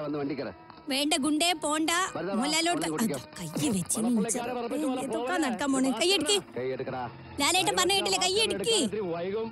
വന്ന് വണ്ടിക്കറ വേണ്ട ഗുണ്ടേ പോണ്ട വരുന്നോ? മോലാലോട്ട് ഒന്ന് കുടിക്കാം. കയ്യ വെച്ച് ഒന്ന് പുള്ളിക്കാരെ പറഞ്ഞിട്ട് വരണം. എന്തൊക്കെ നടക്കാൻ പോണ് കയ്യെടുക്ക് കൈ എടുക്കടാ ലാലേട്ടൻ പറഞ്ഞ കേട്ടില്ല കയ്യെടുക്ക് ഇത്തിരി വൈകും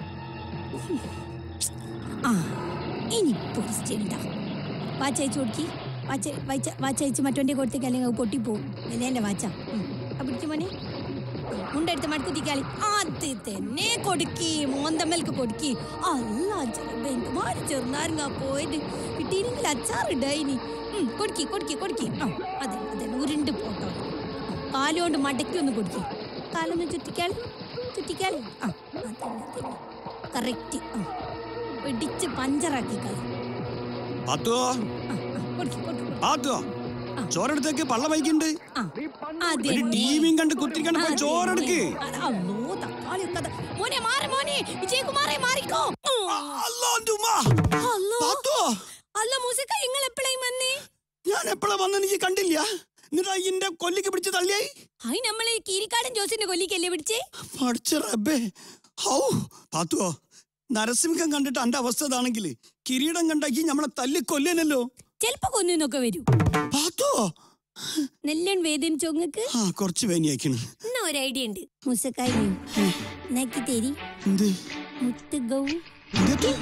ആ ഇനി പൊരിച്ചിണ്ട വാച്ചയച്ചു കൊടുക്കി വാച്ച വാച്ച വാച്ചയച്ച് മറ്റോൻ്റെ കൊടുത്തേക്ക് അല്ലെങ്കിൽ അത് പൊട്ടിപ്പോവും വിലേൻ്റെ വാച്ച ഉം. ആ പിടിക്ക് മോനെ മുണ്ടെടുത്ത് മടക്കുത്തിക്കാളി അത് തന്നെ കൊടുക്കി മോന്തമ്മൽക്ക് കൊടുക്കി അല്ല എന്തുമാര് ചെറുനാരങ്ങ പോയത് കിട്ടിയില്ലെങ്കിൽ അച്ചാറിടായിനി കൊടുക്കി കൊടുക്കി കൊടുക്കി ആ അതെ അതെ ഉരുണ്ട് പോട്ടോ കാലുകൊണ്ട് മടക്കി ഒന്ന് കൊടുക്കി കാലൊന്ന് ചുറ്റിക്കാളി ചുറ്റിക്കാളി ആ അതന്നെ കറക്റ്റ് ആ പിടിച്ച് പഞ്ചറാക്കി കളി പാത്തോ ആ, ആ, കൊടുക്ക്, കൊടുക്ക്, കൊടുക്ക്. പാത്തോ ചോറെടുത്തേക്ക് പള്ള വൈകുണ്ട് ആ, അതന്നെ. ഒരു ടിവിയും കണ്ട് കുത്തിരിക്കണ്ട പോയി അതന്നെ. ചോറെടുക്ക് അത് അല്ലോ, തക്കാളി ഒക്കെ ദാ- മോനെ മാറ് മോനെ വിജയകുമാറെ മാറിക്കോ അല്ലോ ഉമ്മ അല്ലോ പാത്തോ അല്ല മൂസിക്ക നിങ്ങൾ എപ്പോഴായി വന്നേ ഞാൻ എപ്പോഴാ വന്ന നീ കണ്ടില്ല എന്നിട്ടാ ഇന്റെ കൊല്ലിക്ക് പിടിച്ച് തള്ളിയായി ഹായ് നമ്മളെ കീരിക്കാടൻ ജോസിന്റെ കൊല്ലിക്കല്ലേ പിടിച്ചേ പഠിച്ച റബ്ബേ ഹൗ പാത്തുവോ നരസിംഹം കണ്ടിട്ട് എന്റെ അവസ്ഥ ഇതാണെങ്കിൽ കിരീടം കണ്ടാക്കി നമ്മളെ തല്ലി കൊല്ലേനല്ലോ ചെലപ്പോ കൊന്നൊക്കെ വരൂ പാത്തോ നെല്ലൺ വേദനിച്ചോങ്ങക്ക് ആ കുറച്ച് വേനിയാക്കണ് എന്നാ ഒരു ഐഡിയ ഉണ്ട് മൂസക്കായി നക്കി തരി എന്ത് മുത്തുഗൗ എന്ത്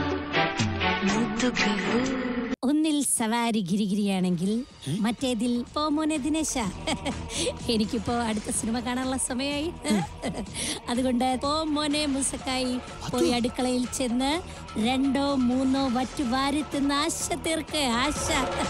ഒന്നിൽ സവാരി ഗിരിഗിരിയാണെങ്കിൽ മറ്റേതിൽ പോമോനെ ദിനേശ എനിക്കിപ്പോ അടുത്ത സിനിമ കാണാനുള്ള സമയമായി അതുകൊണ്ട് പോമോനെ മുസക്കായി പോയി അടുക്കളയിൽ ചെന്ന് രണ്ടോ മൂന്നോ വറ്റു വാരി തിന്ന് ആശ തീർക്ക് ആശ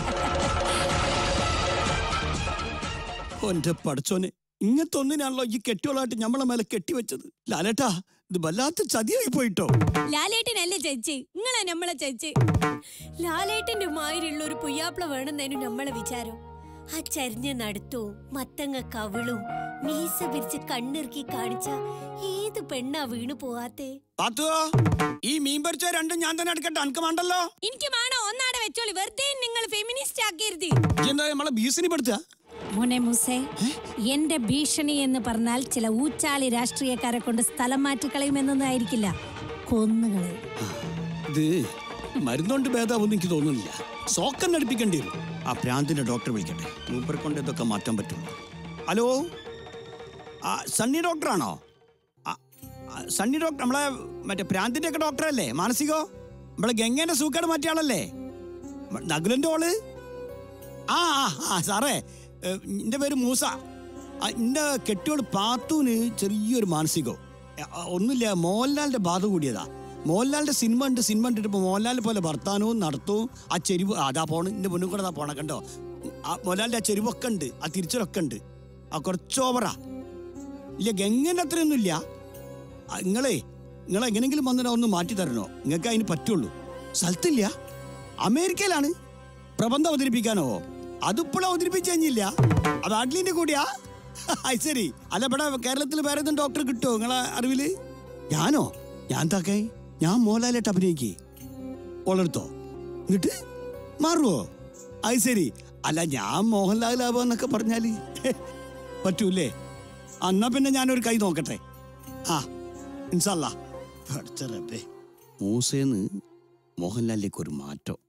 എന്റെ പഠിച്ചോനെ ഇങ്ങനത്തെ ഒന്നിനാണല്ലോ ഈ കെട്ടിയോളായിട്ട് നമ്മളെ മേലെ കെട്ടിവെച്ചത് ലാലേട്ടാ ഇത് വല്ലാത്ത ചതിയായി പോയിട്ടോ ലാലേട്ടനല്ലേ ചേച്ചി നിങ്ങളെ നമ്മളെ ചേച്ചി ലാലേട്ടന്റെ മാതിരിയുള്ള ഒരു പുയ്യാപ്പിള വേണമെന്നതിനു നമ്മളെ വിചാരം ആ ചരിഞ്ഞ നടത്തവും മത്തങ്ങ കവിളും മീസ പിരിച്ച് കണ്ണിറുക്കി കാണിച്ച ഏത് പെണ്ണാ വീണു പോവാത്തെ പാത്തുവോ ഈ മീൻ പൊരിച്ച രണ്ടും ഞാൻ തന്നെ എടുക്കട്ടെ അനക്ക് വേണ്ടല്ലോ എനിക്ക് വേണോ ഒന്നാടെ വെച്ചോളി വെറുതെ നിങ്ങൾ ഫെമിനിസ്റ്റ് ആക്കരുത് ഇജ്ജ് എന്താ നമ്മളെ ഭീഷണിപ്പെടുത്തുക മോനെ മൂസേ എന്റെ ഭീഷണി എന്ന് പറഞ്ഞാൽ ചില ഊച്ചാളി രാഷ്ട്രീയക്കാരെ കൊണ്ട് സ്ഥലം മാറ്റിക്കളയുമെന്നൊന്നും ആയിരിക്കില്ല കൊന്നുകളെ ഇത് മരുന്നുകൊണ്ട് ഭേദാവൊന്നും എനിക്ക് തോന്നുന്നില്ല സോക്കം നടിപ്പിക്കേണ്ടി വരും ആ പ്രാന്തിന്റെ ഡോക്ടറെ വിളിക്കട്ടെ മൂപ്പരെ കൊണ്ട് ഇതൊക്കെ മാറ്റാൻ പറ്റും ഹലോ ആ സണ്ണി ഡോക്ടറാണോ ആ, ആ, സണ്ണി ഡോക്ടർ നമ്മളെ മറ്റേ പ്രാന്തിന്റെ ഒക്കെ ഡോക്ടറല്ലേ മാനസികോ നമ്മളെ ഗംഗേന്റെ സൂക്കേട് മാറ്റിയ ആളല്ലേ മ- നകുലന്റെ ഓള് ആ ആ ആ സാറേ ഏ, എൻ്റെ പേര് മൂസ ആ, എൻ്റെ കെട്ടിയോട് പാത്തൂന് ചെറിയൊരു മാനസികോ ഏ, ആ, ഒന്നുമില്ല മോഹൻലാലിന്റെ ബാധ കൂടിയതാ മോഹൻലാലിന്റെ സിനിമ ഉണ്ട് സിനിമ കണ്ടിട്ട് ഇപ്പൊ മോഹൻലാലിനെ പോലെ വർത്താനവും നടത്തവും ആ ചെരിവ് ആ, അതാ പോണ് എൻ്റെ മുന്നിൽ കൂടെ അതാ പോണ കണ്ടോ ആ മോഹൻലാലിന്റെ ആ ചെരിവൊക്കെ ഉണ്ട് ആ തിരിച്ചലൊക്കെ ഉണ്ട് ആ കുറച്ച് ഓവറാ ഇല്ല ഗംഗന്റെ അത്രയൊന്നും ഇല്ല ആ, നിങ്ങളെ നിങ്ങൾ എങ്ങനെങ്കിലും വന്നിട്ട് ഒന്ന് മാറ്റി തരണോ നിങ്ങൾക്ക് അതിന് പറ്റുള്ളൂ സ്ഥലത്തില്ല അമേരിക്കയിലാണ് പ്രബന്ധം അവതരിപ്പിക്കാനോ അതിപ്പോഴും അവതരിപ്പിച്ചു കഴിഞ്ഞില്ല അത് അഡ്ലിന്റെ കൂടിയാ അത് ശരി അല്ല ഇവിടെ കേരളത്തിൽ വേറെ ഏതും ഡോക്ടർ കിട്ടുമോ നിങ്ങളെ അറിവില് ഞാനോ ഞാൻ താക്കേ ഞാൻ മോഹൻലാലായിട്ട് അഭിനയിക്കേ ഓളെടുത്തോ എന്നിട്ട് മാറുവോ അത് ശരി അല്ല ഞാൻ മോഹൻലാലാവാന്നൊക്കെ പറഞ്ഞാല് പറ്റൂലേ എന്നാ പിന്നെ ഞാനൊരു കൈ നോക്കട്ടെ ആ ഇൻഷല്ല പഠിച്ച റബ്ബേ മൂസേന്ന് മോഹൻലാലിലേക്ക് ഒരു മാറ്റം